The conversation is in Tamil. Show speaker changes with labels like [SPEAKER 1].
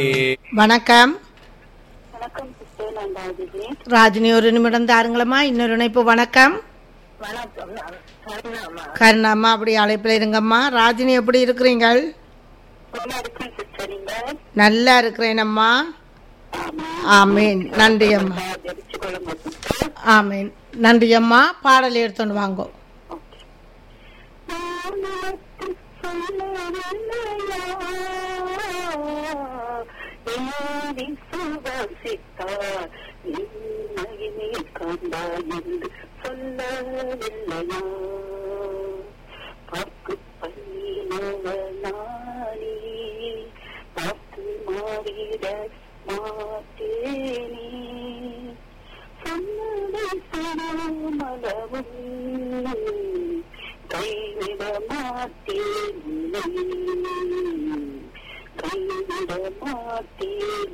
[SPEAKER 1] வணக்கம்
[SPEAKER 2] வணக்கம் சிஸ்டர் நான் ராஜினி
[SPEAKER 1] ராஜினி ஒரு நிமிடம் தாருங்களம்மா இன்னொரு இணைப்பு வணக்கம்
[SPEAKER 2] வணக்கம் நான் கருணாமா
[SPEAKER 1] கருணாம்மா அப்படி அழைப்பில் இருங்கம்மா ராஜினி எப்படி இருக்கிறீங்கள்
[SPEAKER 2] நல்லா இருக்கேன் சிஸ்டர் நீங்க
[SPEAKER 1] நல்லா இருக்கிறேனம்மா
[SPEAKER 2] ஆமா
[SPEAKER 1] ஆமீன் நன்றி அம்மா
[SPEAKER 2] ஜெபிச்சு கொள்ளுங்க சிஸ்டர்
[SPEAKER 1] ஆமீன் நன்றி அம்மா பாடல் எடுத்துன்னு வாங்கோ
[SPEAKER 2] ஓகே வானத்து சொல்லவில்லையா, ஏறி சுவாசித்தார், நின்மையினை கண்டாய் என்று சொல்லவில்லையா பார்க்கு பண்ணினவனானே பார்த்து மாறிட மாட்டேனே சொன்னதை சொல்லாமலவும் கைவிட மாட்டேன் உன்னை. கைவிட மாட்டேன்